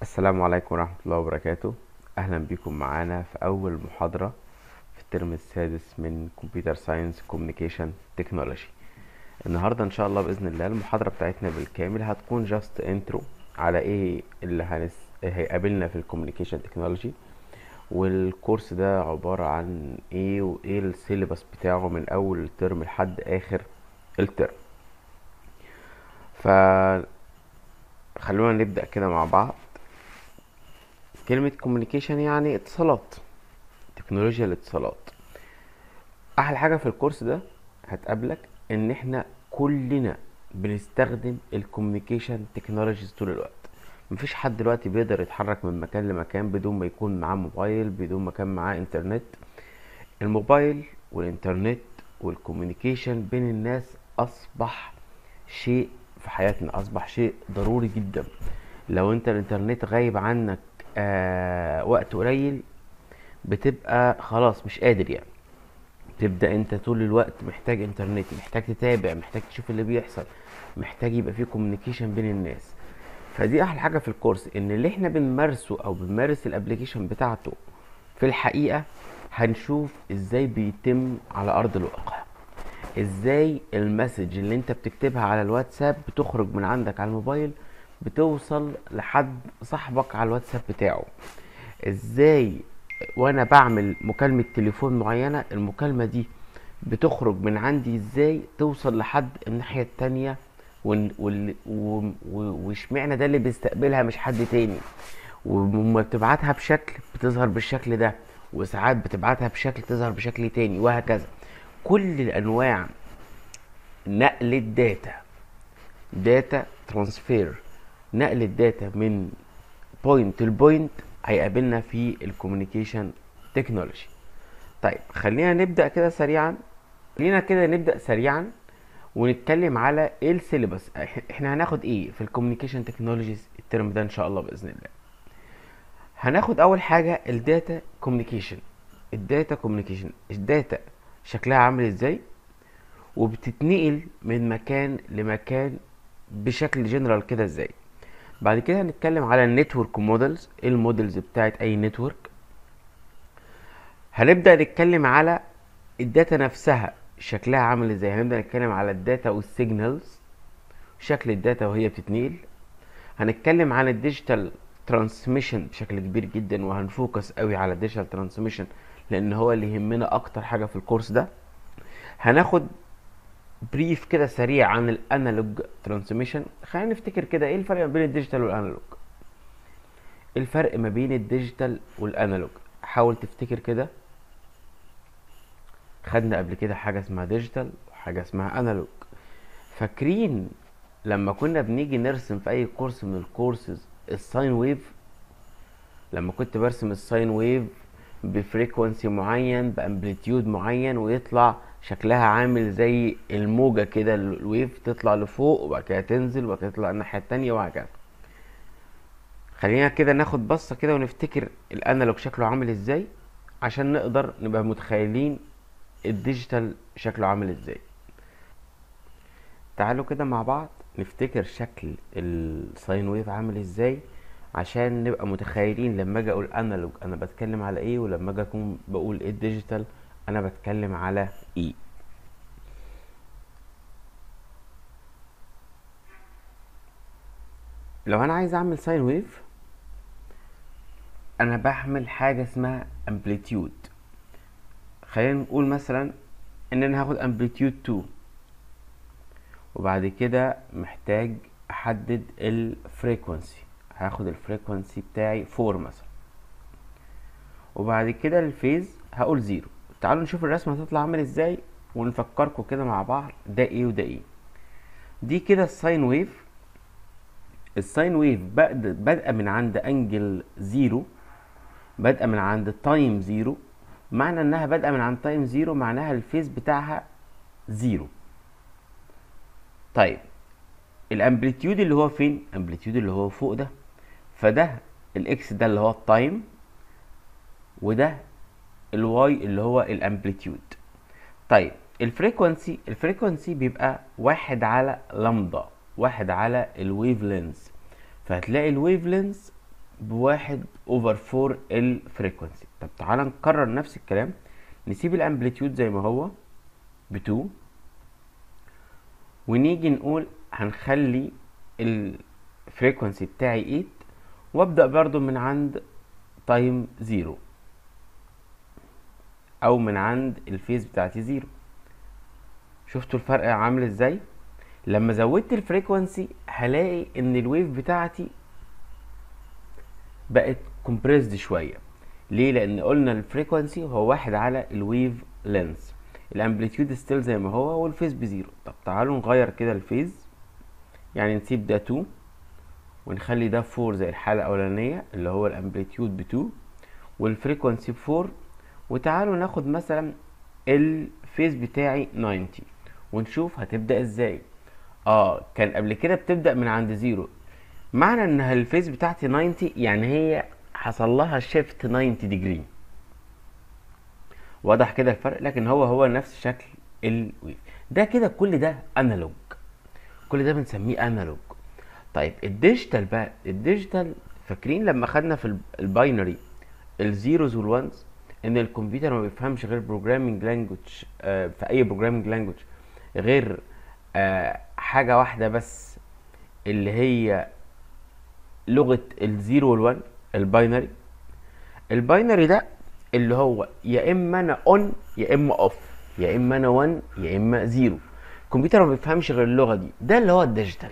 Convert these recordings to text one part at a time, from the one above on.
السلام عليكم ورحمة الله وبركاته أهلا بكم معانا في أول محاضرة في الترم السادس من كمبيوتر ساينس كوميونيكيشن تكنولوجي النهاردة إن شاء الله بإذن الله المحاضرة بتاعتنا بالكامل هتكون جاست انترو على إيه اللي هنس... هيقابلنا في الكوميونيكيشن تكنولوجي والكورس ده عبارة عن إيه وإيه السيلبس بتاعه من أول الترم لحد آخر الترم ف خلونا نبدأ كده مع بعض كلمة كوميونيكيشن يعني اتصالات تكنولوجيا الاتصالات احلى حاجة في الكورس ده هتقابلك ان احنا كلنا بنستخدم الكوميونيكيشن تكنولوجيز طول الوقت مفيش حد دلوقتي بيقدر يتحرك من مكان لمكان بدون ما يكون معاه موبايل بدون ما كان معاه انترنت الموبايل والانترنت والكوميونيكيشن بين الناس اصبح شيء في حياتنا اصبح شيء ضروري جدا لو انت الانترنت غايب عنك آه وقت قليل بتبقى خلاص مش قادر يعني تبدأ انت طول الوقت محتاج انترنت محتاج تتابع محتاج تشوف اللي بيحصل محتاج يبقى فيه كوميونيكيشن بين الناس فدي احلى حاجة في الكورس ان اللي احنا بنمارسه او بنمارس الابليكيشن بتاعته في الحقيقة هنشوف ازاي بيتم على ارض الواقع ازاي المسج اللي انت بتكتبها على الواتساب بتخرج من عندك على الموبايل بتوصل لحد صاحبك على الواتساب بتاعه ازاي وانا بعمل مكالمة تليفون معينة المكالمة دي بتخرج من عندي ازاي توصل لحد الناحية التانية واشمعنى ده اللي بيستقبلها مش حد تاني وما بتبعتها بشكل بتظهر بالشكل ده وساعات بتبعتها بشكل تظهر بشكل تاني وهكذا كل الانواع نقل الداتا داتا ترانسفير نقل الداتا من بوينت لبوينت هيقابلنا في الكوميونيكيشن تكنولوجي طيب خلينا نبدا كده سريعا خلينا كده نبدا سريعا ونتكلم على ايه السيلبس احنا هناخد ايه في الكوميونيكيشن تكنولوجيز الترم ده ان شاء الله باذن الله هناخد اول حاجه الداتا كوميونيكيشن الداتا كوميونيكيشن الداتا شكلها عامل ازاي وبتتنقل من مكان لمكان بشكل جنرال كده ازاي بعد كده هنتكلم على النتورك مودلز ايه المودلز بتاعت اي نتورك هنبدا نتكلم على الداتا نفسها شكلها عامل ازاي هنبدا نتكلم على الداتا والسيجنالز شكل الداتا وهي بتتنقل هنتكلم عن الديجيتال ترانسميشن بشكل كبير جدا وهنفوكس قوي على الديجيتال ترانسميشن لان هو اللي يهمنا اكتر حاجه في الكورس ده هناخد بريف كده سريع عن الانالوج ترانسميشن خلينا نفتكر كده ايه الفرق ما بين الديجيتال والانالوج الفرق ما بين الديجيتال والانالوج حاول تفتكر كده خدنا قبل كده حاجه اسمها ديجيتال وحاجه اسمها انالوج فاكرين لما كنا بنيجي نرسم في اي كورس من الكورسز الساين ويف لما كنت برسم الساين ويف بفريكونسي معين بامبليتيود معين ويطلع شكلها عامل زي الموجة كده الويف تطلع لفوق وبعد كده تنزل وبعد كده تطلع الناحية التانية وهكذا خلينا كده ناخد بصة كده ونفتكر الانالوج شكله عامل ازاي عشان نقدر نبقى متخيلين الديجيتال شكله عامل ازاي تعالوا كده مع بعض نفتكر شكل الساين ويف عامل ازاي عشان نبقى متخيلين لما اجي اقول انالوج انا بتكلم على ايه ولما اجي اكون بقول ايه الديجيتال انا بتكلم على ايه لو انا عايز اعمل ساين ويف انا بعمل حاجه اسمها امبليتيود خلينا نقول مثلا ان انا هاخد امبليتيود 2 وبعد كده محتاج احدد الفريكونسي هاخد الفريكونسي بتاعي 4 مثلا وبعد كده الفيز هقول زيرو تعالوا نشوف الرسمه هتطلع عامل ازاي ونفكركم كده مع بعض ده ايه وده ايه دي كده الساين ويف الساين ويف بادئه من عند انجل زيرو بادئه من عند تايم زيرو معنى انها بادئه من عند تايم زيرو معناها الفيز بتاعها زيرو طيب الامبليتيود اللي هو فين الامبليتيود اللي هو فوق ده فده الاكس ده اللي هو التايم وده الواي اللي هو الامبليتيود طيب الفريكونسي الفريكونسي بيبقى واحد على لامدا واحد على الويف لينز فهتلاقي الويف لينز بواحد اوفر فور الفريكونسي طب تعالى نكرر نفس الكلام نسيب الامبليتيود زي ما هو بتو ونيجي نقول هنخلي الفريكونسي بتاعي 8 وابدا برضو من عند تايم زيرو او من عند الفيز بتاعتي زيرو شفتوا الفرق عامل ازاي لما زودت الفريكونسي هلاقي ان الويف بتاعتي بقت كومبريسد شويه ليه لان قلنا الفريكونسي هو واحد على الويف لينث الامبليتيود ستيل زي ما هو والفيز بزيرو طب تعالوا نغير كده الفيز يعني نسيب ده 2 ونخلي ده 4 زي الحالة الأولانية اللي هو الامبليتيود ب 2 والفريكونسي ب 4 وتعالوا ناخد مثلا الفيز بتاعي 90 ونشوف هتبدأ ازاي اه كان قبل كده بتبدأ من عند زيرو معنى ان الفيز بتاعتي 90 يعني هي حصل لها شيفت 90 ديجري واضح كده الفرق لكن هو هو نفس شكل الويف ده كده كل ده انالوج كل ده بنسميه انالوج طيب الديجيتال بقى الديجيتال فاكرين لما خدنا في الباينري الزيروز والوانز ان الكمبيوتر ما بيفهمش غير بروجرامينج لانجوج آه في اي بروجرامينج لانجوج غير آه حاجه واحده بس اللي هي لغه الزيرو والوان الباينري الباينري ده اللي هو يا اما انا اون يا اما اوف يا اما انا 1 يا اما 0 الكمبيوتر ما بيفهمش غير اللغه دي ده اللي هو الديجيتال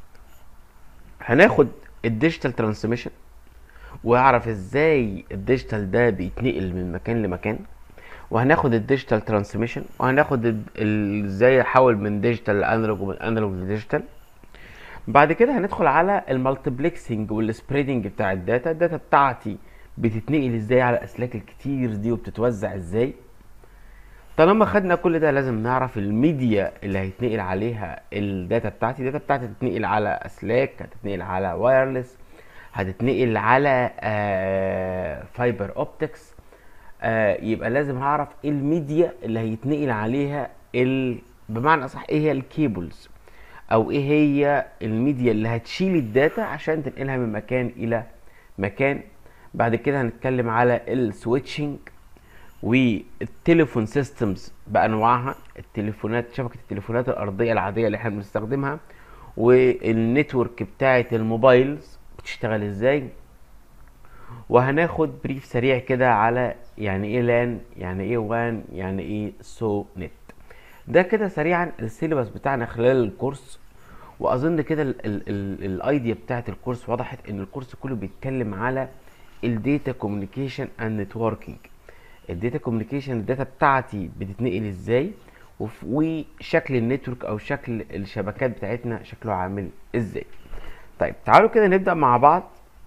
هناخد الديجيتال ترانسميشن واعرف ازاي الديجيتال ده بيتنقل من مكان لمكان وهناخد الديجيتال ترانسميشن وهناخد ازاي احول من ديجيتال لانالوج ومن انالوج لديجيتال بعد كده هندخل على المالتيبلكسنج والسبريدنج بتاع الداتا الداتا بتاعتي بتتنقل ازاي على الاسلاك الكتير دي وبتتوزع ازاي طالما خدنا كل ده لازم نعرف الميديا اللي هيتنقل عليها الداتا بتاعتي الداتا بتاعتي هتتنقل على اسلاك هتتنقل على وايرلس هتتنقل على آه فايبر اوبتكس آه يبقى لازم هعرف ايه الميديا اللي هيتنقل عليها ال... بمعنى اصح ايه هي الكيبلز او ايه هي الميديا اللي هتشيل الداتا عشان تنقلها من مكان الى مكان بعد كده هنتكلم على السويتشنج والتليفون سيستمز بانواعها التليفونات شبكه التليفونات الارضيه العاديه اللي احنا بنستخدمها والنتورك بتاعه الموبايلز بتشتغل ازاي وهناخد بريف سريع كده على يعني ايه لان يعني ايه وان يعني ايه سو نت ده كده سريعا السيلبس بتاعنا خلال الكورس واظن كده الايديا بتاعت الكورس وضحت ان الكورس كله بيتكلم على الداتا كوميونيكيشن اند نتوركينج الداتا كوميونيكيشن الداتا بتاعتي بتتنقل ازاي وشكل النتورك او شكل الشبكات بتاعتنا شكله عامل ازاي طيب تعالوا كده نبدا مع بعض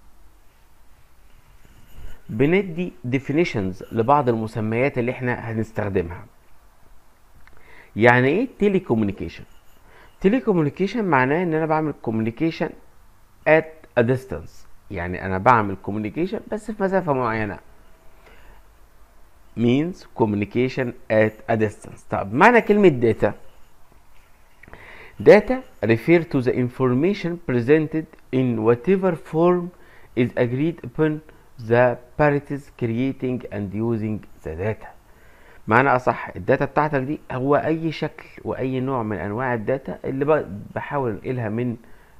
بندي definitions لبعض المسميات اللي احنا هنستخدمها يعني ايه تيلي كوميونيكيشن تيلي كوميونيكيشن معناه ان انا بعمل كوميونيكيشن at a distance يعني انا بعمل كوميونيكيشن بس في مسافه معينه means communication at a distance طب معنى كلمه data data refer to the information presented in whatever form is agreed upon the parties creating and using the data معنى اصح الداتا بتاعتك دي هو اي شكل واي نوع من انواع الداتا اللي بحاول انقلها من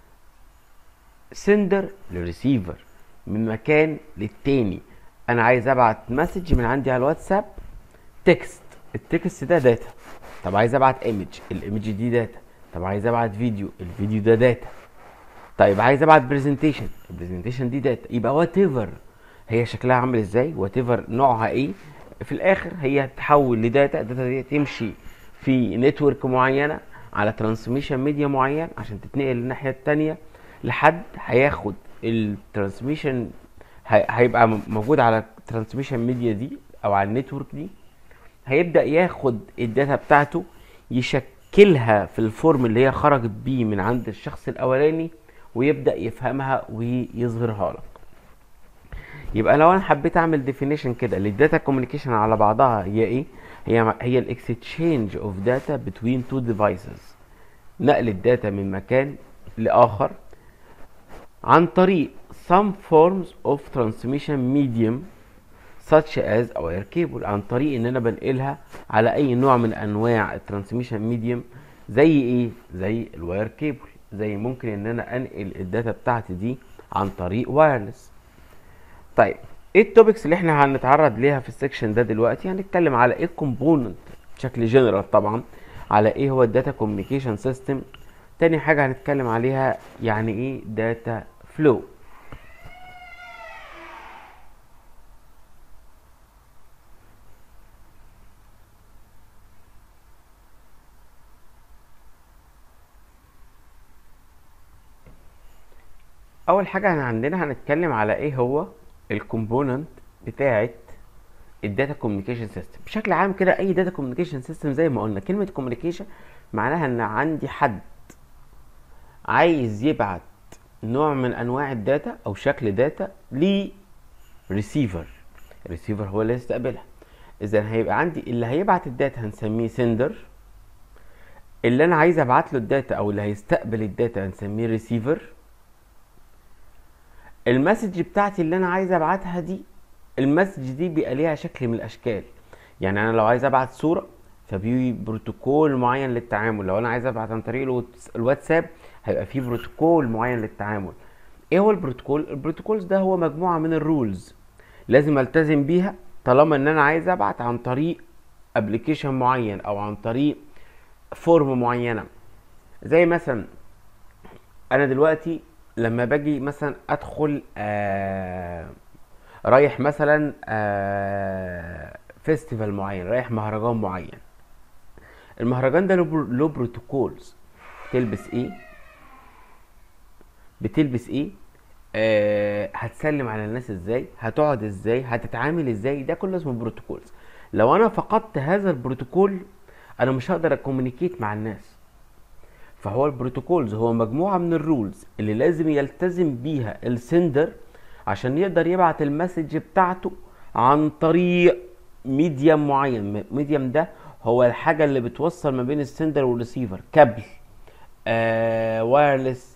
سندر لريسيفر من مكان للتاني انا عايز ابعت مسج من عندي على الواتساب تكست التكست ده داتا طب عايز ابعت ايمج الايمج دي داتا طب عايز ابعت فيديو الفيديو ده داتا طيب عايز ابعت برزنتيشن البرزنتيشن دي داتا يبقى وات ايفر هي شكلها عامل ازاي وات ايفر نوعها ايه في الاخر هي هتتحول لداتا الداتا دي تمشي في نتورك معينه على ترانسميشن ميديا معين عشان تتنقل للناحيه التانية لحد هياخد الترانسميشن هيبقى موجود على الترانسميشن ميديا دي او على النتورك دي هيبدا ياخد الداتا بتاعته يشكلها في الفورم اللي هي خرجت بيه من عند الشخص الاولاني ويبدا يفهمها ويظهرها لك يبقى لو انا حبيت اعمل ديفينيشن كده للداتا كوميونيكيشن على بعضها هي ايه هي هي الاكستشينج اوف داتا بتوين تو ديفايسز نقل الداتا من مكان لاخر عن طريق some forms of transmission medium such as a wire cable عن طريق ان انا بنقلها على اي نوع من انواع الترانسميشن ميديوم زي ايه زي الواير كيبل زي ممكن ان انا انقل الداتا بتاعتي دي عن طريق وايرلس طيب ايه التوبكس اللي احنا هنتعرض ليها في السكشن ده دلوقتي هنتكلم على ايه الكومبوننت بشكل جنرال طبعا على ايه هو الداتا كوميونيكيشن سيستم تاني حاجه هنتكلم عليها يعني ايه داتا فلو اول حاجه هن- عندنا هنتكلم على ايه هو الكومبوننت بتاعه الداتا كوميونيكيشن سيستم بشكل عام كده اي داتا كوميونيكيشن سيستم زي ما قلنا كلمه كوميونيكيشن معناها ان عندي حد عايز يبعت نوع من انواع الداتا او شكل داتا لريسيفر الريسيفر هو اللي هيستقبلها اذا هيبقى عندي اللي هيبعت الداتا هنسميه سندر اللي انا عايز ابعت له الداتا او اللي هيستقبل الداتا هنسميه ريسيفر المسج بتاعتي اللي انا عايز ابعتها دي المسج دي بيبقى ليها شكل من الاشكال يعني انا لو عايز ابعت صوره ففي بروتوكول معين للتعامل لو انا عايز ابعت عن طريق الواتس- الواتساب هيبقى في بروتوكول معين للتعامل ايه هو البروتوكول البروتوكولز ده هو مجموعه من الرولز لازم التزم بيها طالما ان انا عايز ابعت عن طريق ابلكيشن معين او عن طريق فورم معينه زي مثلا انا دلوقتي لما باجي مثلا ادخل آه رايح مثلا آه فيستيفال معين رايح مهرجان معين المهرجان ده له برو- له بروتوكولز تلبس ايه بتلبس ايه آه هتسلم على الناس ازاي هتقعد ازاي هتتعامل ازاي ده كله اسمه بروتوكولز لو انا فقدت هذا البروتوكول انا مش هقدر اكومينيكيت مع الناس فهو البروتوكولز هو مجموعة من الرولز اللي لازم يلتزم بيها السندر عشان يقدر يبعت المسج بتاعته عن طريق ميديم معين ميديم ده هو الحاجة اللي بتوصل ما بين السندر والريسيفر كابل آه وايرلس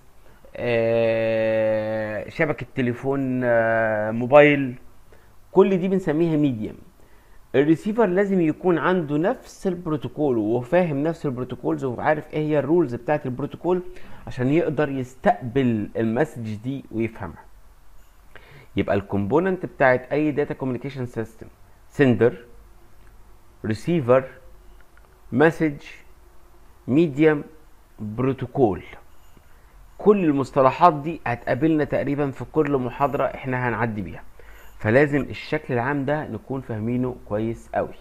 آه شبكة تليفون آه موبايل كل دي بنسميها ميديم الريسيفر لازم يكون عنده نفس البروتوكول وفاهم نفس البروتوكولز وعارف ايه هي الرولز بتاعت البروتوكول عشان يقدر يستقبل المسج دي ويفهمها يبقى الكومبوننت بتاعت اي داتا كوميونيكيشن سيستم سندر ريسيفر مسج ميديم بروتوكول كل المصطلحات دي هتقابلنا تقريبا في كل محاضرة احنا هنعدي بيها فلازم الشكل العام ده نكون فاهمينه كويس قوي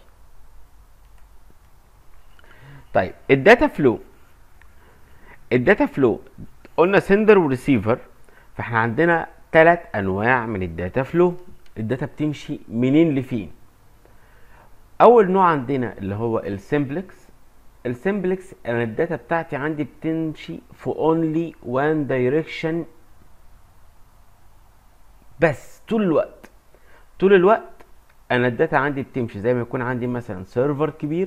طيب الداتا فلو الداتا فلو قلنا سندر وريسيفر فاحنا عندنا ثلاث انواع من الداتا فلو الداتا بتمشي منين لفين اول نوع عندنا اللي هو السمبلكس السمبلكس انا الداتا بتاعتي عندي بتمشي في اونلي وان دايركشن بس طول الوقت طول الوقت انا الداتا عندي بتمشي زي ما يكون عندي مثلا سيرفر كبير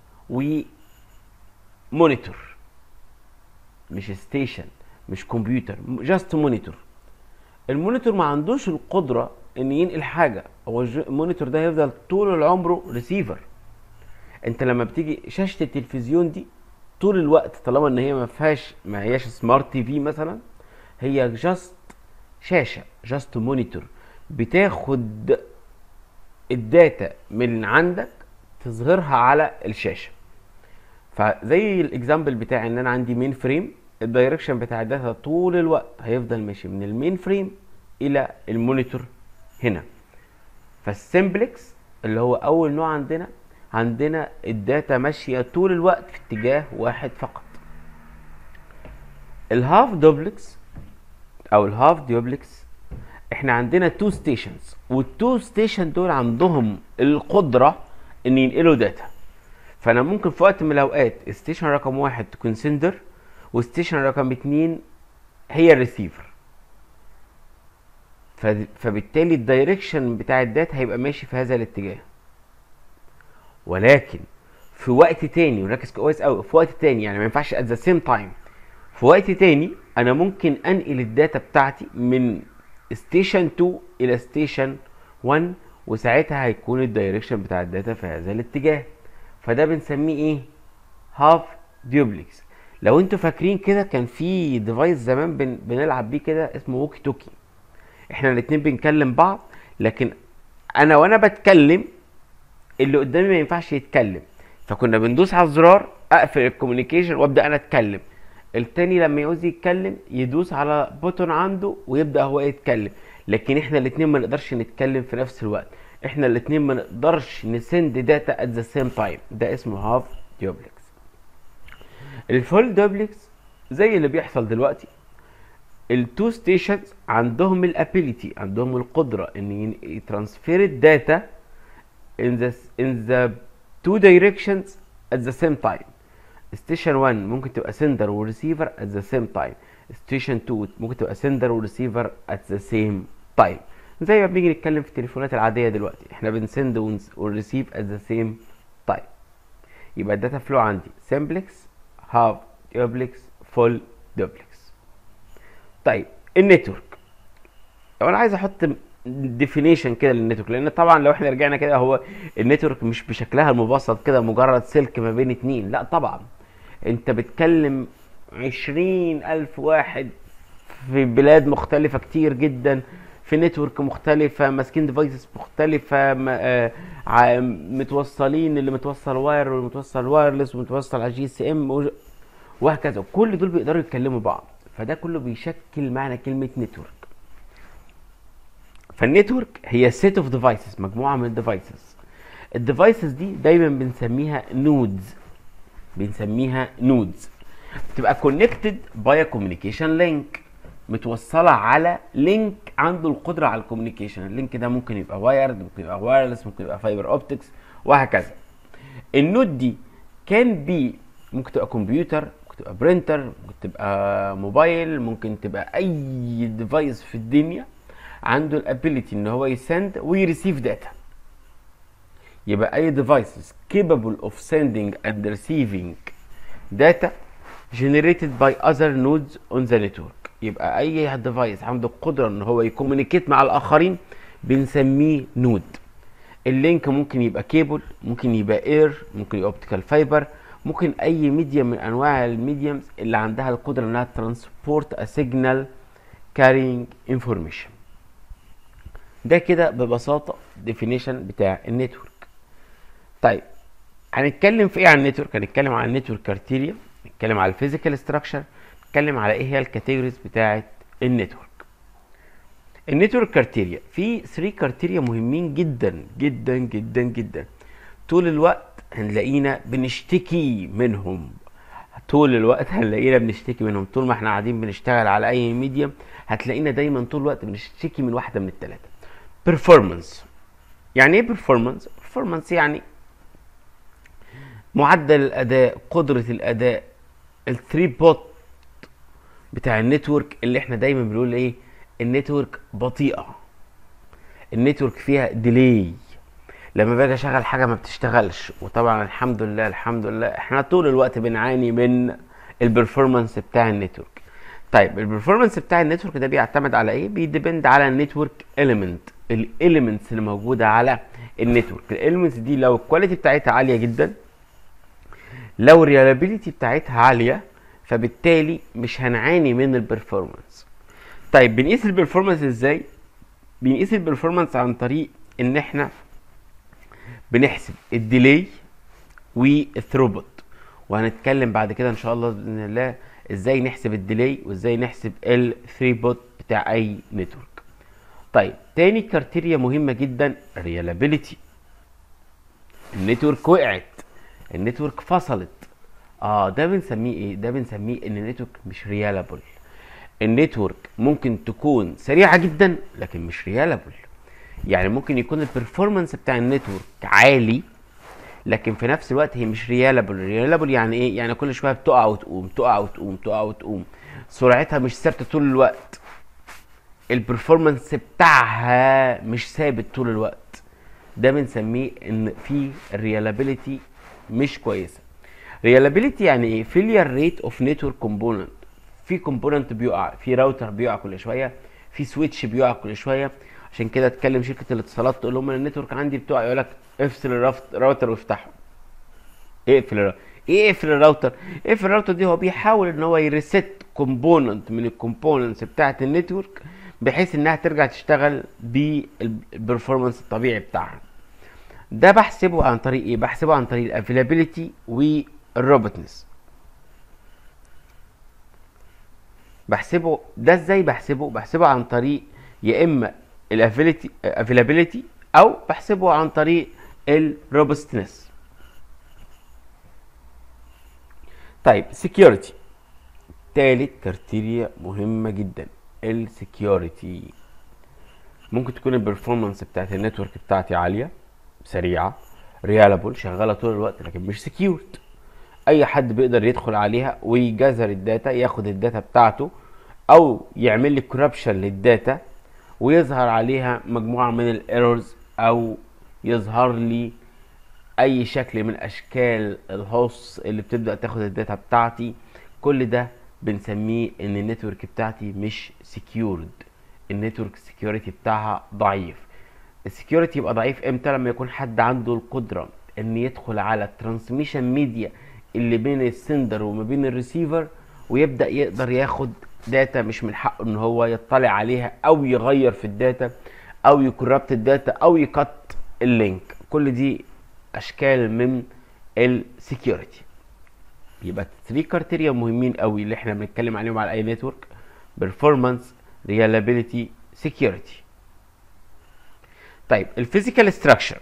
ومونيتور مش ستيشن مش كمبيوتر جاست مونيتور المونيتور ما عندوش القدره ان ينقل حاجه هو الج- المونيتور ده هيفضل طول العمره ريسيفر انت لما بتيجي شاشه التلفزيون دي طول الوقت طالما ان هي ما فيهاش ما هياش سمارت تي في مثلا هي جاست شاشه جاست مونيتور بتاخد الداتا من عندك تظهرها على الشاشه فزي الاكزامبل بتاعي ان انا عندي مين فريم الدايركشن بتاع الداتا طول الوقت هيفضل ماشي من المين فريم الى المونيتور هنا فالسمبلكس اللي هو اول نوع عندنا عندنا الداتا ماشيه طول الوقت في اتجاه واحد فقط الهاف دوبلكس او الهاف دوبلكس احنا عندنا تو ستيشنز والتو ستيشن دول عندهم القدره ان ينقلوا داتا فانا ممكن في وقت من الاوقات ستيشن رقم واحد تكون سندر وستيشن رقم اتنين هي الريسيفر ف- فبالتالي الدايركشن بتاع الداتا هيبقى ماشي في هذا الاتجاه ولكن في وقت تاني وركز كويس قوي في وقت تاني يعني ما ينفعش at the same time في وقت تاني انا ممكن انقل الداتا بتاعتي من ستيشن 2 الى ستيشن 1 وساعتها هيكون الدايركشن بتاع الداتا في هذا الاتجاه فده بنسميه ايه هاف ديوبلكس لو انتوا فاكرين كده كان في ديفايس زمان بن بنلعب بيه كده اسمه ووكي توكي احنا الاتنين بنكلم بعض لكن انا وانا بتكلم اللي قدامي ما ينفعش يتكلم فكنا بندوس على الزرار اقفل الكوميونيكيشن وابدا انا اتكلم التاني لما يعوز يتكلم يدوس على بوتون عنده ويبدا هو يتكلم لكن احنا الاتنين ما نقدرش نتكلم في نفس الوقت احنا الاتنين ما نقدرش نسند داتا ات ذا سيم تايم ده اسمه هاف ديوبلكس الفول دوبلكس زي اللي بيحصل دلوقتي التو ستيشنز عندهم الابيليتي عندهم القدره ان يترانسفير الداتا in the in the two directions at the same time ستيشن 1 ممكن تبقى سندر وريسيفر at the same time ستيشن 2 ممكن تبقى سندر وريسيفر at the same time زي ما بنيجي نتكلم في التليفونات العاديه دلوقتي احنا بنسند ونريسيف at the same time يبقى الداتا فلو عندي سمبلكس هاف دوبلكس فول دوبلكس طيب النتورك لو انا عايز احط ديفينيشن كده للنتورك لان طبعا لو احنا رجعنا كده هو النتورك مش بشكلها المبسط كده مجرد سلك ما بين اتنين لا طبعا انت بتكلم عشرين الف واحد في بلاد مختلفة كتير جدا في نتورك مختلفة ماسكين ديفايسز مختلفة م- آه، ع- متوصلين اللي متوصل واير واللي متوصل وايرلس ومتوصل على جي سي ام وهكذا كل دول بيقدروا يتكلموا بعض فده كله بيشكل معنى كلمة نتورك فالنتورك هي سيت اوف ديفايسز مجموعه من الديفايسز الديفايسز دي دايما بنسميها نودز بنسميها نودز بتبقى كونكتد باي كوميونيكيشن لينك متوصله على لينك عنده القدره على الكوميونيكيشن اللينك ده ممكن يبقى وايرد ممكن يبقى وايرلس ممكن يبقى فايبر اوبتكس وهكذا النود دي كان بي ممكن تبقى كمبيوتر ممكن تبقى برينتر ممكن تبقى موبايل ممكن تبقى اي ديفايس في الدنيا عنده الابيليتي ان هو يسند ويريسيف داتا يبقى اي devices capable of sending and receiving data generated by other nodes on the network يبقى اي ديفايس عنده القدره ان هو يكومينيكيت مع الاخرين بنسميه نود اللينك ممكن يبقى كيبل ممكن يبقى اير ممكن يبقى اوبتيكال فايبر ممكن اي ميديم من انواع الميديمز اللي عندها القدره انها ترانسبورت ا سيجنال كارينج انفورميشن ده كده ببساطه ديفينيشن بتاع النتورك طيب هنتكلم في ايه عن النتورك هنتكلم عن النتورك كارتيريا نتكلم على الفيزيكال ستراكشر نتكلم على ايه هي الكاتيجوريز بتاعه النتورك النتورك كارتيريا في 3 كارتيريا مهمين جدا جدا جدا جدا طول الوقت هنلاقينا بنشتكي منهم طول الوقت هنلاقينا بنشتكي منهم طول ما احنا قاعدين بنشتغل على اي ميديم هتلاقينا دايما طول الوقت بنشتكي من واحده من الثلاثه بيرفورمانس يعني ايه بيرفورمانس بيرفورمانس يعني معدل الاداء قدره الاداء الثري بوت بتاع النتورك اللي احنا دايما بنقول ايه النتورك بطيئه النتورك فيها ديلي لما باجي اشغل حاجه ما بتشتغلش وطبعا الحمد لله الحمد لله احنا طول الوقت بنعاني من البرفورمانس بتاع النتورك طيب البرفورمانس بتاع النتورك ده بيعتمد على ايه بيديبند على النتورك اليمنت الاليمنتس اللي موجوده على النتورك الاليمنتس دي لو الكواليتي بتاعتها عاليه جدا لو الريلابيليتي بتاعتها عاليه فبالتالي مش هنعاني من البرفورمانس طيب بنقيس البرفورمانس ازاي بنقيس البرفورمانس عن طريق ان احنا بنحسب الديلي والثروبوت وهنتكلم بعد كده ان شاء الله باذن الله ازاي نحسب الديلي وازاي نحسب الثريبوت بتاع اي نتورك طيب تاني كارتيريا مهمه جدا الريلابيليتي النتورك وقعت النتورك فصلت اه ده بنسميه ايه ده بنسميه ان النتورك مش ريالابل النتورك ممكن تكون سريعه جدا لكن مش ريالابل يعني ممكن يكون البرفورمانس بتاع النتورك عالي لكن في نفس الوقت هي مش ريالابل ريالابل يعني ايه يعني كل شويه بتقع وتقوم تقع وتقوم تقع وتقوم سرعتها مش ثابته طول الوقت البرفورمانس بتاعها مش ثابت طول الوقت ده بنسميه ان في الريالابيليتي مش كويسه ريالابيليتي يعني ايه failure rate of network component في كومبوننت بيقع في راوتر بيقع كل شويه في سويتش بيقع كل شويه عشان كده تكلم شركه الاتصالات تقول لهم انا النتورك عندي بتقع يقول لك افصل الراوتر وافتحه اقفل الراوتر ايه اقفل الراوتر اقفل الراوتر دي هو بيحاول ان هو يريست كومبوننت من الكومبوننتس بتاعه النتورك بحيث انها ترجع تشتغل بالبرفورمانس الطبيعي بتاعها ده بحسبه عن طريق ايه بحسبه عن طريق الافيلابيلتي والروبوتنس بحسبه ده ازاي بحسبه بحسبه عن طريق يا اما الافيلابيلتي او بحسبه عن طريق الروبستنس طيب security تالت كريتيريا مهمة جدا السكيورتي ممكن تكون البرفورمانس بتاعت النتورك بتاعتي عالية سريعة ريالابل شغالة طول الوقت لكن مش سكيورد اي حد بيقدر يدخل عليها ويجذر الداتا ياخد الداتا بتاعته او يعمل لي كوربشن للداتا ويظهر عليها مجموعة من الايرورز او يظهر لي اي شكل من اشكال الهوس اللي بتبدا تاخد الداتا بتاعتي كل ده بنسميه ان النتورك بتاعتي مش سكيورد النتورك سكيورتي بتاعها ضعيف السكيورتي يبقى ضعيف امتى لما يكون حد عنده القدره ان يدخل على الترانسميشن ميديا اللي بين السندر وما بين الريسيفر ويبدا يقدر ياخد داتا مش من حقه ان هو يطلع عليها او يغير في الداتا او يكربت الداتا او يكت اللينك كل دي اشكال من السكيورتي يبقى 3 كارتيريا مهمين قوي اللي احنا بنتكلم عليهم على اي نتورك بيرفورمانس ريلابيليتي سكيورتي طيب الفيزيكال ستراكشر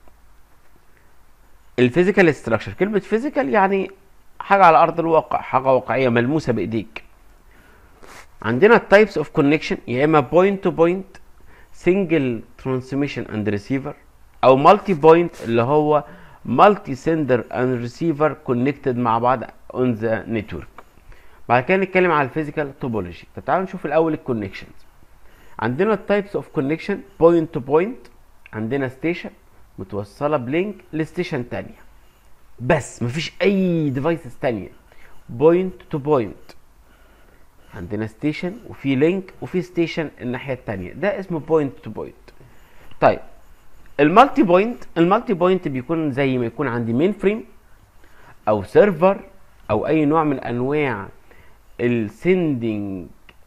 الفيزيكال ستراكشر كلمه فيزيكال يعني حاجه على ارض الواقع حاجه واقعيه ملموسه بايديك عندنا التايبس اوف كونكشن يا اما بوينت تو بوينت سنجل ترانسميشن اند ريسيفر او مالتي بوينت اللي هو مالتي سندر اند ريسيفر كونكتد مع بعض اون ذا نتورك بعد كده نتكلم على الفيزيكال توبولوجي طب تعالوا نشوف الاول الكونكشنز عندنا التايبس اوف كونكشن بوينت تو بوينت عندنا ستيشن متوصله بلينك لستيشن تانية بس مفيش اي ديفايسز تانية بوينت تو بوينت عندنا ستيشن وفي لينك وفي ستيشن الناحيه التانية ده اسمه بوينت تو بوينت طيب المالتي بوينت المالتي بوينت بيكون زي ما يكون عندي مين فريم او سيرفر او اي نوع من انواع السندنج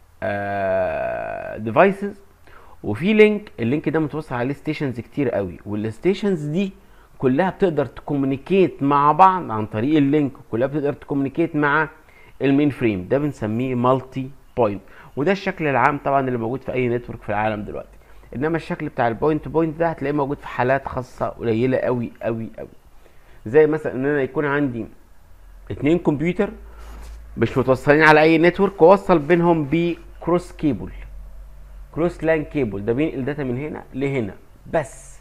ديفايسز وفي لينك اللينك ده متوصل عليه ستيشنز كتير قوي والستيشنز دي كلها بتقدر تكومينيكيت مع بعض عن طريق اللينك كلها بتقدر تكومينيكيت مع المين فريم ده بنسميه مالتي بوينت وده الشكل العام طبعا اللي موجود في اي نتورك في العالم دلوقتي انما الشكل بتاع البوينت تو بوينت ده هتلاقيه موجود في حالات خاصه قليله قوي قوي قوي زي مثلا ان انا يكون عندي اتنين كمبيوتر مش متوصلين على اي نتورك واوصل بينهم بكروس كيبل كروس لان كيبل ده بينقل داتا من هنا لهنا بس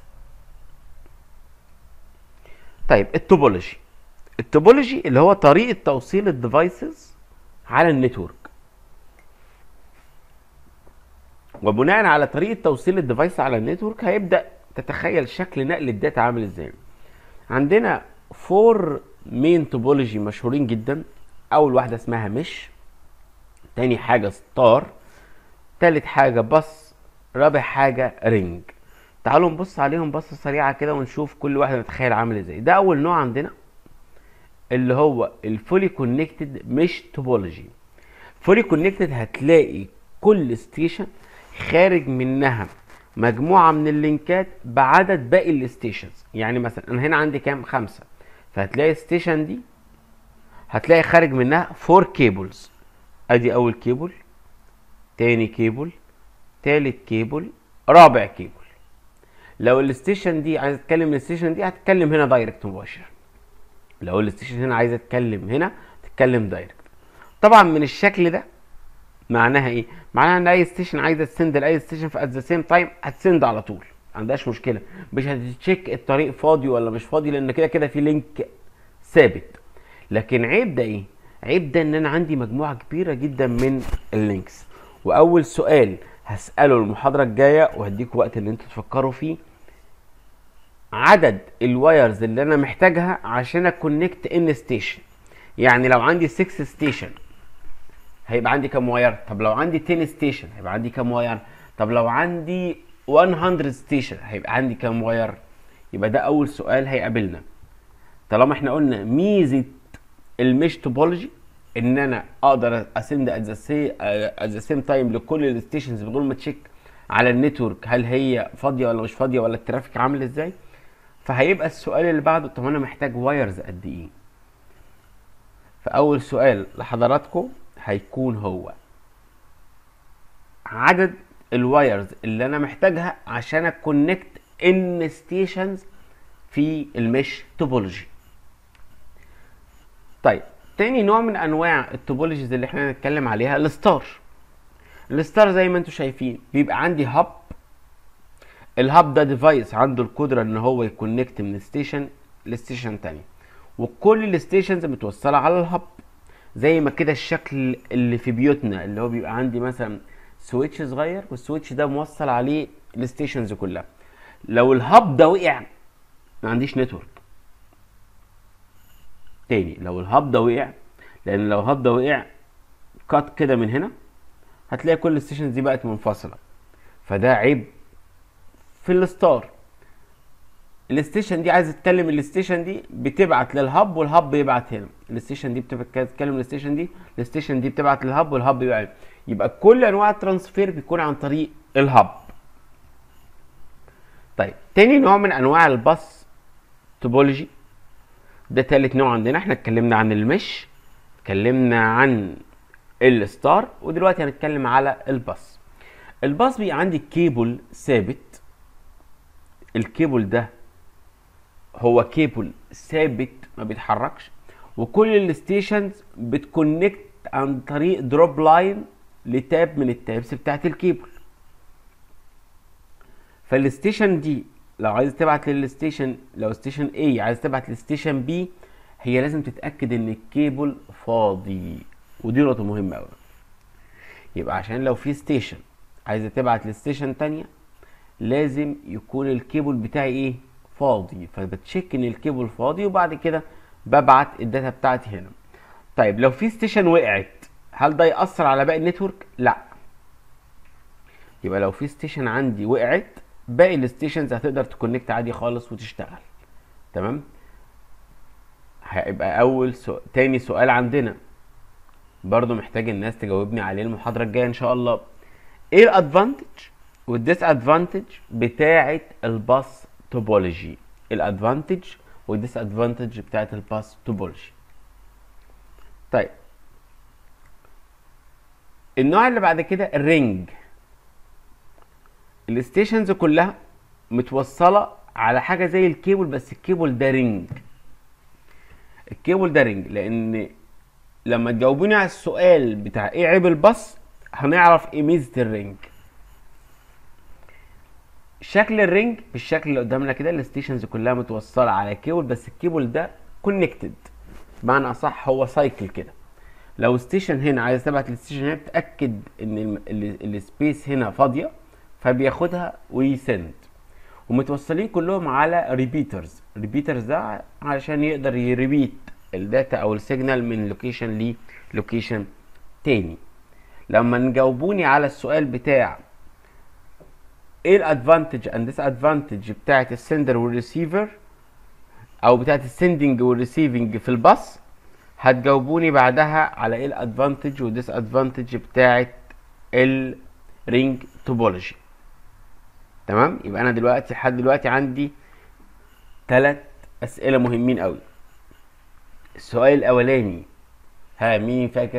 طيب التوبولوجي التوبولوجي اللي هو طريقه توصيل الديفايسز على النتورك وبناء على طريقه توصيل الديفايس على النتورك هيبدا تتخيل شكل نقل الداتا عامل ازاي عندنا فور مين توبولوجي مشهورين جدا اول واحده اسمها مش تاني حاجه ستار تالت حاجه بص رابع حاجه رينج تعالوا نبص عليهم بصه سريعه كده ونشوف كل واحده نتخيل عامل ازاي ده اول نوع عندنا اللي هو الفولي كونكتد مش توبولوجي فولي كونكتد هتلاقي كل ستيشن خارج منها مجموعه من اللينكات بعدد باقي الستيشنز يعني مثلا انا هنا عندي كام خمسه فهتلاقي الستيشن دي هتلاقي خارج منها فور كيبلز ادي اول كيبل تاني كيبل تالت كيبل رابع كيبل لو الستيشن دي عايز اتكلم الستيشن دي هتتكلم هنا دايركت مباشر لو الستيشن هنا عايز اتكلم هنا تتكلم دايركت طبعا من الشكل ده معناها ايه معناها ان اي ستيشن عايزه تسند لاي ستيشن في ات ذا سيم تايم هتسند على طول ما عندهاش مشكله مش هتتشيك الطريق فاضي ولا مش فاضي لان كده كده في لينك ثابت لكن عيب ده ايه عيب ده ان انا عندي مجموعه كبيره جدا من اللينكس واول سؤال هساله المحاضره الجايه وهديكم وقت ان انتوا تفكروا فيه عدد الوايرز اللي انا محتاجها عشان اكونكت ان ستيشن يعني لو عندي 6 ستيشن هيبقى عندي كام واير طب لو عندي 10 ستيشن هيبقى عندي كام واير طب لو عندي 100 ستيشن هيبقى عندي كام واير يبقى ده اول سؤال هيقابلنا طالما احنا قلنا ميزه المش توبولوجي ان انا اقدر اسند ات ذا سيم تايم لكل الستيشنز بدون ما تشيك على النتورك هل هي فاضيه ولا مش فاضيه ولا الترافيك عامل ازاي فهيبقى السؤال اللي بعده طب انا محتاج وايرز قد ايه فاول سؤال لحضراتكم هيكون هو عدد الوايرز اللي انا محتاجها عشان اكونكت ان ستيشنز في المش توبولوجي طيب تاني نوع من انواع التوبولوجيز اللي احنا هنتكلم عليها الستار الستار زي ما انتم شايفين بيبقى عندي هاب الهاب ده ديفايس عنده القدره ان هو يكونكت من ستيشن لستيشن تاني وكل الستيشنز متوصله على الهاب زي ما كده الشكل اللي في بيوتنا اللي هو بيبقى عندي مثلا سويتش صغير والسويتش ده موصل عليه الستيشنز كلها لو الهاب ده وقع ما عنديش نتورك تاني لو الهاب ده وقع لان لو الهاب ده وقع كات كده من هنا هتلاقي كل الستيشنز دي بقت منفصله فده عيب في الستار الستيشن دي عايز تتكلم الستيشن دي بتبعت للهب والهب يبعت هنا الستيشن دي بتتكلم الستيشن دي الستيشن دي بتبعت للهب والهب يبعت يبقى كل انواع الترانسفير بيكون عن طريق الهب طيب تاني نوع من انواع الباص توبولوجي ده تالت نوع عندنا احنا اتكلمنا عن المش اتكلمنا عن الستار ودلوقتي هنتكلم على الباص الباص بيبقى عندي كيبل ثابت الكيبل ده هو كيبل ثابت ما بيتحركش وكل الستيشنز بتكونكت عن طريق دروب لاين لتاب من التابس بتاعت الكيبل فالستيشن دي لو عايز تبعت للستيشن لو ستيشن A عايز تبعت للستيشن B هي لازم تتاكد ان الكيبل فاضي ودي نقطه مهمه قوي يبقى عشان لو في ستيشن عايزه تبعت لستيشن تانية لازم يكون الكيبل بتاعي ايه فاضي فبتشيك ان الكيبل فاضي وبعد كده ببعت الداتا بتاعتي هنا طيب لو في ستيشن وقعت هل ده يأثر على باقي النتورك لا يبقى لو في ستيشن عندي وقعت باقي الستيشنز هتقدر تكونكت عادي خالص وتشتغل تمام هيبقى اول سؤال تاني سؤال عندنا برضو محتاج الناس تجاوبني عليه المحاضرة الجاية ان شاء الله ايه الادفانتج والديس ادفانتج بتاعة الباص توبولوجي الادفانتج والديس ادفانتج بتاعة الباص توبولوجي طيب النوع اللي بعد كده الرينج الستيشنز كلها متوصله على حاجه زي الكيبل بس الكيبل ده رينج الكيبل ده رينج لان لما تجاوبوني على السؤال بتاع ايه عيب الباص هنعرف ايه ميزه الرينج شكل الرينج بالشكل اللي قدامنا كده الستيشنز كلها متوصله على كيبل بس الكيبل ده كونكتد بمعنى اصح هو سايكل كده لو ستيشن هنا عايز تبعت للستيشن هنا تاكد ان السبيس هنا فاضيه فبياخدها ويسند ومتوصلين كلهم على ريبيترز ريبيترز ده علشان يقدر يريبيت الداتا او السيجنال من لوكيشن للوكيشن تاني لما نجاوبوني على السؤال بتاع ايه الادفانتج اند ديس ادفانتج بتاعت السندر والريسيفر او بتاعت السندنج والريسيفنج في الباص هتجاوبوني بعدها على ايه الادفانتج والديس ادفانتج بتاعت الرينج توبولوجي تمام يبقى انا دلوقتي لحد دلوقتي عندي ثلاث اسئله مهمين قوي السؤال الاولاني ها مين فاكر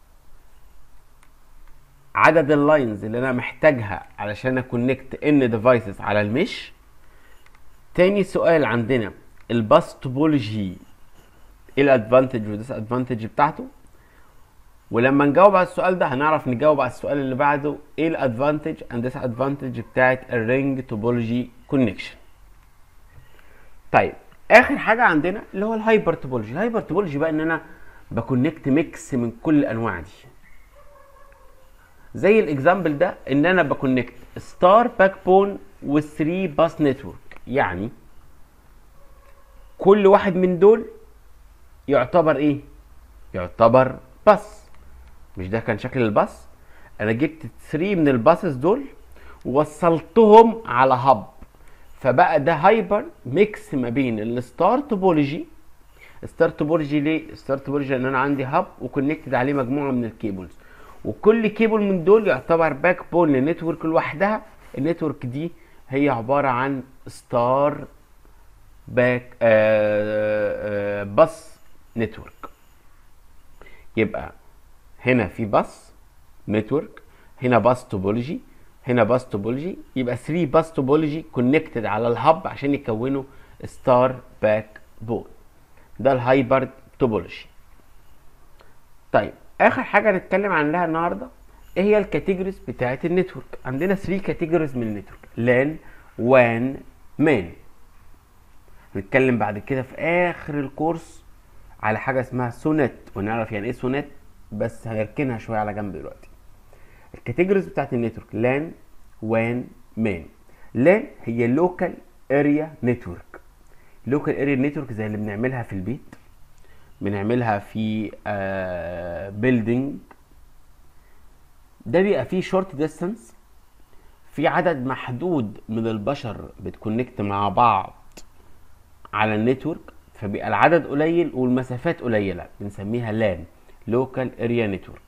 عدد اللاينز اللي انا محتاجها علشان اكونكت ان ديفايسز على المش تاني سؤال عندنا الباس توبولوجي ايه الادفانتج والديس ادفانتج بتاعته ولما نجاوب على السؤال ده هنعرف نجاوب على السؤال اللي بعده ايه الادفانتج اند ديس ادفانتج بتاعت الرينج توبولوجي كونكشن طيب اخر حاجه عندنا اللي هو الهايبر توبولوجي الهايبر توبولوجي بقى ان انا بكونكت ميكس من كل الانواع دي زي الاكزامبل ده ان انا بكونكت ستار باك بون و3 باس نتورك يعني كل واحد من دول يعتبر ايه يعتبر باس مش ده كان شكل الباص انا جبت 3 من الباصز دول ووصلتهم على هب فبقى ده هايبر ميكس ما بين الستار توبولوجي ستار توبولوجي ليه ستار توبولوجي لان انا عندي هاب وكونكتد عليه مجموعه من الكيبلز وكل كيبل من دول يعتبر باك بون لنتورك لوحدها النتورك دي هي عباره عن ستار باك آه آه باص نتورك يبقى هنا في باص نتورك هنا باص توبولوجي هنا باص توبولوجي يبقى 3 باص توبولوجي كونكتد على الهب عشان يكونوا ستار باك بون ده الهايبرد توبولوجي طيب اخر حاجه نتكلم عنها النهارده ايه هي الكاتيجوريز بتاعه النتورك عندنا 3 كاتيجوريز من النتورك لان وان مان هنتكلم بعد كده في اخر الكورس على حاجه اسمها سونات ونعرف يعني ايه سونات بس هنركنها شويه على جنب دلوقتي الكاتيجوريز بتاعت النتورك لان وان مان لان هي لوكال اريا نتورك لوكال اريا نتورك زي اللي بنعملها في البيت بنعملها في بيلدينج ده بيبقى فيه شورت ديستانس في عدد محدود من البشر بتكونكت مع بعض على النتورك فبيبقى العدد قليل والمسافات قليله بنسميها لان لوكال اريا نتورك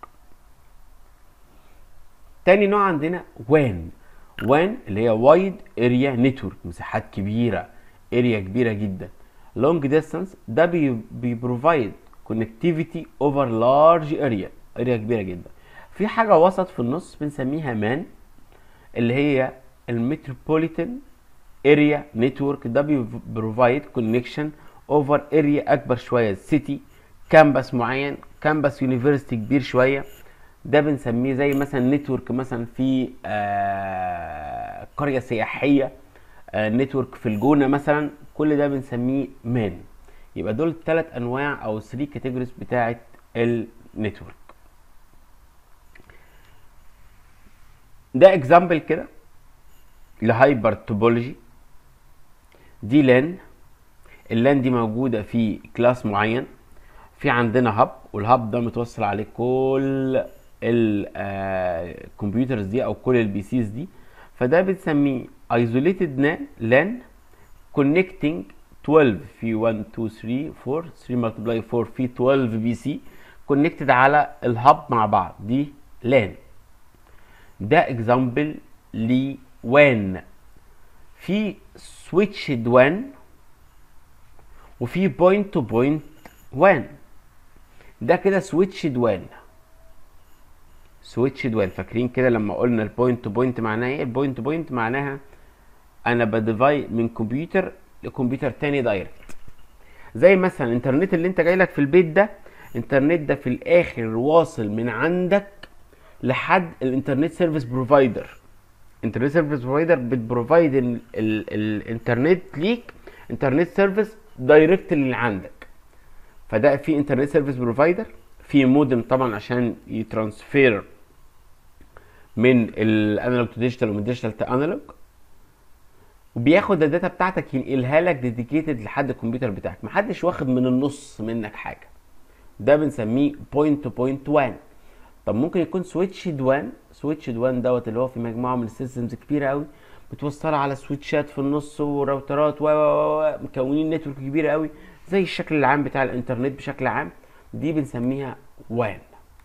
تاني نوع عندنا وان وان اللي هي وايد اريا نتورك مساحات كبيره اريا كبيره جدا لونج ديستانس ده بيبروفايد كونكتيفيتي اوفر لارج اريا اريا كبيره جدا في حاجه وسط في النص بنسميها مان اللي هي المتروبوليتان اريا نتورك ده بيبروفايد كونكشن اوفر اريا اكبر شويه سيتي كامبس معين كامبس يونيفرسيتي كبير شويه ده بنسميه زي مثلا نتورك مثلا في آه قريه سياحيه آه نتورك في الجونه مثلا كل ده بنسميه مان يبقى دول ثلاث انواع او 3 كاتيجوريز بتاعه النتورك ده اكزامبل كده لهايبر توبولوجي دي لان اللان دي موجوده في كلاس معين في عندنا هاب والهاب ده متوصل عليه كل الكمبيوترز دي او كل البي سيز دي فده بنسميه isolated LAN connecting 12 في 1 2 3 4 3 multiply 4 في 12 بي سي كونكتد على الهاب مع بعض دي لان ده اكزامبل لوان في سويتشد وان وفي بوينت تو بوينت وان ده كده سويتشد وان سويتشد وان فاكرين كده لما قلنا البوينت تو بوينت معناها ايه البوينت تو بوينت معناها انا بديفاي من كمبيوتر لكمبيوتر تاني دايركت زي مثلا الانترنت اللي انت جاي لك في البيت ده الانترنت ده في الاخر واصل من عندك لحد الانترنت سيرفيس بروفايدر انترنت سيرفيس بروفايدر بتبروفايد الانترنت ليك انترنت سيرفيس دايركت اللي عندك فده في انترنت سيرفيس بروفايدر في مودم طبعا عشان يترانسفير من الانالوج تو ديجيتال ومن ديجيتال تو انالوج وبياخد الداتا بتاعتك ينقلها لك ديديكيتد لحد الكمبيوتر بتاعك محدش واخد من النص منك حاجه ده بنسميه بوينت تو بوينت وان طب ممكن يكون سويتشد وان سويتشد وان دوت اللي هو في مجموعه من السيستمز كبيره قوي متوصله على سويتشات في النص وراوترات و مكونين نتورك كبيره قوي زي الشكل العام بتاع الانترنت بشكل عام دي بنسميها وان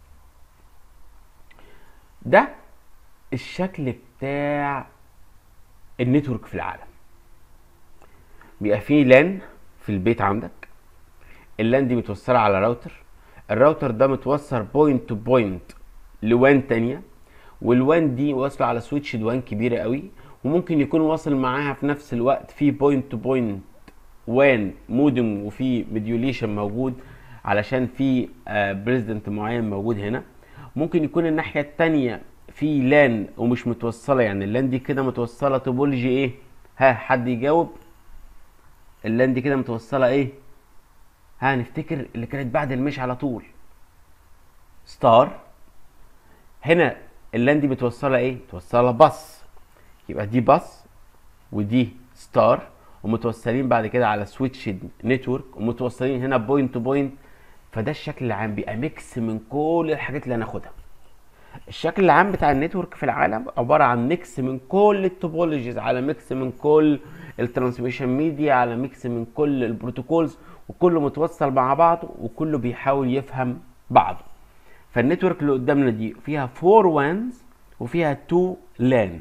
ده الشكل بتاع النتورك في العالم بيبقى فيه لان في البيت عندك اللان دي متوصله على راوتر الراوتر ده متوصل بوينت تو بوينت لوان تانية والوان دي واصله على سويتش وان كبيره قوي وممكن يكون واصل معاها في نفس الوقت في بوينت تو بوينت وان مودم وفي مديوليشن موجود علشان في بريزدنت معين موجود هنا ممكن يكون الناحيه التانية في لان ومش متوصله يعني اللان دي كده متوصله توبولوجي ايه ها حد يجاوب اللان دي كده متوصله ايه ها نفتكر اللي كانت بعد المش على طول ستار هنا اللان دي متوصله ايه متوصله باص يبقى دي باص ودي ستار ومتوصلين بعد كده على سويتش نتورك ومتوصلين هنا بوينت تو بوينت فده الشكل العام بيبقى ميكس من كل الحاجات اللي هناخدها الشكل العام بتاع النتورك في العالم عباره عن ميكس من كل التوبولوجيز على ميكس من كل الترانسميشن ميديا على ميكس من كل البروتوكولز وكله متوصل مع بعض وكله بيحاول يفهم بعضه فالنتورك اللي قدامنا دي فيها 4 وانز وفيها 2 لان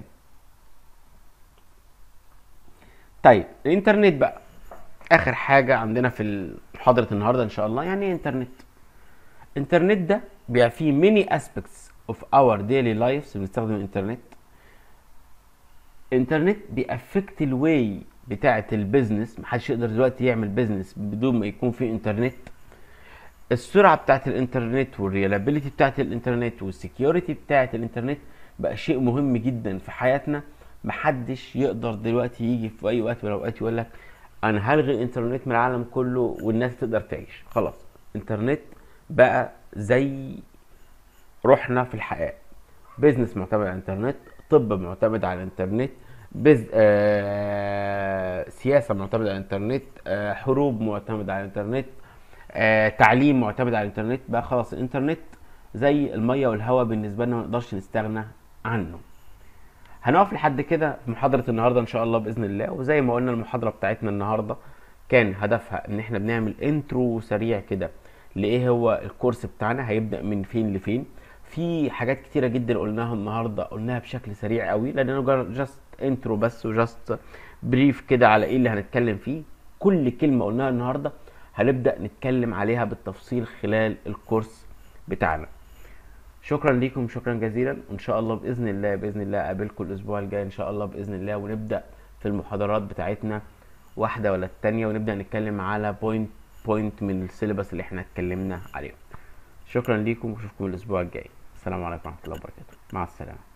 طيب الانترنت بقى اخر حاجه عندنا في محاضره النهارده ان شاء الله يعني ايه انترنت الانترنت ده بيبقى فيه ميني اسبيكتس اوف اور ديلي لايفز بنستخدم الانترنت الانترنت بيأفكت الواي بتاعه البيزنس محدش يقدر دلوقتي يعمل بيزنس بدون ما يكون في انترنت السرعه بتاعه الانترنت والريلابيليتي بتاعه الانترنت والسكيورتي بتاعه الانترنت بقى شيء مهم جدا في حياتنا محدش يقدر دلوقتي يجي في اي وقت من الاوقات يقول لك انا هلغي الانترنت من العالم كله والناس تقدر تعيش خلاص الانترنت بقى زي روحنا في الحياه بيزنس معتمد على الانترنت طب معتمد على الانترنت بز... آه... سياسه معتمده على الانترنت آه... حروب معتمده على الانترنت آه... تعليم معتمد على الانترنت بقى خلاص الانترنت زي الميه والهواء بالنسبه لنا ما نقدرش نستغنى عنه هنقف لحد كده في محاضره النهارده ان شاء الله باذن الله وزي ما قلنا المحاضره بتاعتنا النهارده كان هدفها ان احنا بنعمل انترو سريع كده لايه هو الكورس بتاعنا هيبدا من فين لفين في حاجات كتيره جدا قلناها النهارده قلناها بشكل سريع قوي لان جاست انترو بس وجاست بريف كده على ايه اللي هنتكلم فيه كل كلمه قلناها النهارده هنبدا نتكلم عليها بالتفصيل خلال الكورس بتاعنا شكرا ليكم شكرا جزيلا وان شاء الله باذن الله باذن الله اقابلكم الاسبوع الجاي ان شاء الله باذن الله ونبدا في المحاضرات بتاعتنا واحده ولا التانية ونبدا نتكلم على بوينت بوينت من السيلبس اللي احنا اتكلمنا عليهم شكرا ليكم واشوفكم الاسبوع الجاي السلام عليكم ورحمه الله وبركاته مع السلامه